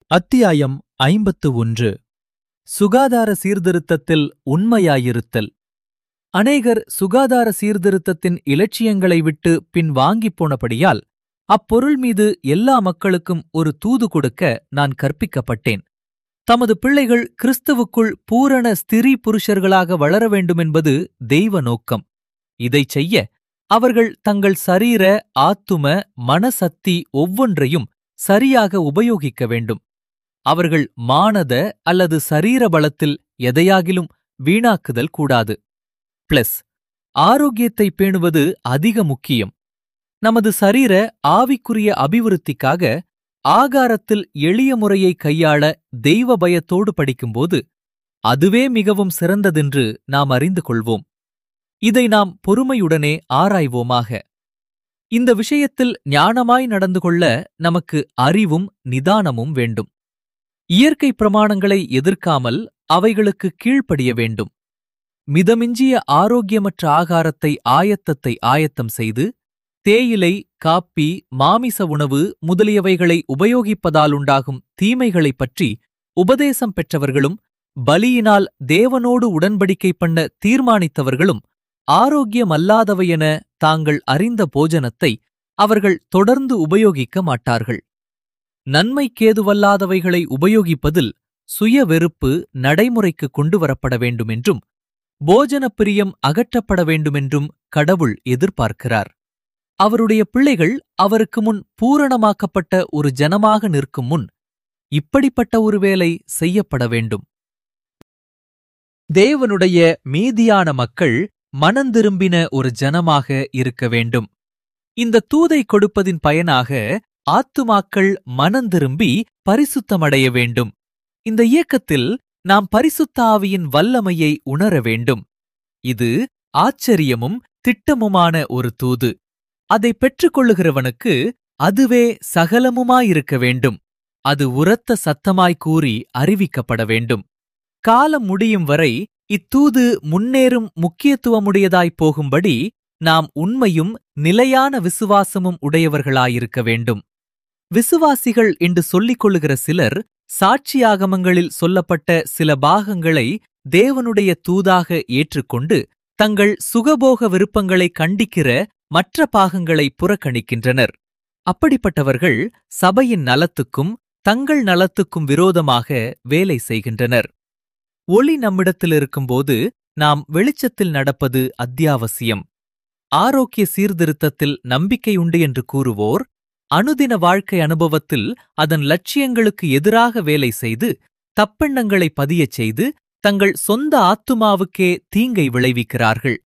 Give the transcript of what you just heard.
அத்தியாயம் ஐம்பத்து ஒன்று சுகாதார சீர்திருத்தத்தில் உண்மையாயிருத்தல் அநேகர் சுகாதார சீர்திருத்தத்தின் இலட்சியங்களை விட்டு பின் வாங்கிப் போனபடியால் அப்பொருள் மீது எல்லா மக்களுக்கும் ஒரு தூது கொடுக்க நான் கற்பிக்கப்பட்டேன் தமது பிள்ளைகள் கிறிஸ்துவுக்குள் பூரண ஸ்திரீ புருஷர்களாக வளர வேண்டுமென்பது தெய்வ நோக்கம் இதைச் செய்ய அவர்கள் தங்கள் சரீர ஆத்தும மனசக்தி ஒவ்வொன்றையும் சரியாக உபயோகிக்க வேண்டும் அவர்கள் மானத அல்லது சரீர பலத்தில் எதையாகிலும் வீணாக்குதல் கூடாது பிளஸ் ஆரோக்கியத்தை பேணுவது அதிக முக்கியம் நமது சரீர ஆவிக்குரிய அபிவிருத்திக்காக ஆகாரத்தில் எளிய முறையை கையாள தெய்வ பயத்தோடு படிக்கும்போது அதுவே மிகவும் சிறந்ததென்று நாம் அறிந்து கொள்வோம் இதை நாம் பொறுமையுடனே ஆராய்வோமாக இந்த விஷயத்தில் ஞானமாய் நடந்து கொள்ள நமக்கு அறிவும் நிதானமும் வேண்டும் இயற்கை பிரமாணங்களை எதிர்க்காமல் அவைகளுக்கு கீழ்ப்படிய வேண்டும் மிதமிஞ்சிய ஆரோக்கியமற்ற ஆகாரத்தை ஆயத்தத்தை ஆயத்தம் செய்து தேயிலை காப்பி மாமிச உணவு முதலியவைகளை உபயோகிப்பதாலுண்டாகும் தீமைகளைப் பற்றி உபதேசம் பெற்றவர்களும் பலியினால் தேவனோடு உடன்படிக்கை பண்ண தீர்மானித்தவர்களும் ஆரோக்கியமல்லாதவையென தாங்கள் அறிந்த போஜனத்தை அவர்கள் தொடர்ந்து உபயோகிக்க மாட்டார்கள் நன்மைக்கேதுவல்லாதவைகளை உபயோகிப்பதில் சுய வெறுப்பு நடைமுறைக்கு கொண்டு வரப்பட வேண்டுமென்றும் போஜனப் பிரியம் அகற்றப்பட வேண்டுமென்றும் கடவுள் எதிர்பார்க்கிறார் அவருடைய பிள்ளைகள் அவருக்கு முன் பூரணமாக்கப்பட்ட ஒரு ஜனமாக நிற்கும் முன் இப்படிப்பட்ட ஒரு வேலை செய்யப்பட வேண்டும் தேவனுடைய மீதியான மக்கள் மனந்திரும்பின ஒரு ஜனமாக இருக்க வேண்டும் இந்த தூதை கொடுப்பதின் பயனாக ஆத்துமாக்கள் மனந்திரும்பி பரிசுத்தமடைய வேண்டும் இந்த இயக்கத்தில் நாம் பரிசுத்த ஆவியின் வல்லமையை உணர வேண்டும் இது ஆச்சரியமும் திட்டமுமான ஒரு தூது அதை பெற்றுக்கொள்ளுகிறவனுக்கு அதுவே சகலமுமாயிருக்க வேண்டும் அது உரத்த சத்தமாய் கூறி அறிவிக்கப்பட வேண்டும் காலம் முடியும் வரை இத்தூது முன்னேறும் முக்கியத்துவமுடையதாய்ப் போகும்படி நாம் உண்மையும் நிலையான விசுவாசமும் உடையவர்களாயிருக்க வேண்டும் விசுவாசிகள் என்று சொல்லிக் கொள்ளுகிற சிலர் சாட்சியாகமங்களில் சொல்லப்பட்ட சில பாகங்களை தேவனுடைய தூதாக ஏற்றுக்கொண்டு தங்கள் சுகபோக விருப்பங்களை கண்டிக்கிற மற்ற பாகங்களை புறக்கணிக்கின்றனர் அப்படிப்பட்டவர்கள் சபையின் நலத்துக்கும் தங்கள் நலத்துக்கும் விரோதமாக வேலை செய்கின்றனர் ஒளி நம்மிடத்தில் இருக்கும்போது நாம் வெளிச்சத்தில் நடப்பது அத்தியாவசியம் ஆரோக்கிய சீர்திருத்தத்தில் நம்பிக்கை உண்டு என்று கூறுவோர் அனுதின வாழ்க்கை அனுபவத்தில் அதன் லட்சியங்களுக்கு எதிராக வேலை செய்து தப்பெண்ணங்களை பதியச் செய்து தங்கள் சொந்த ஆத்துமாவுக்கே தீங்கை விளைவிக்கிறார்கள்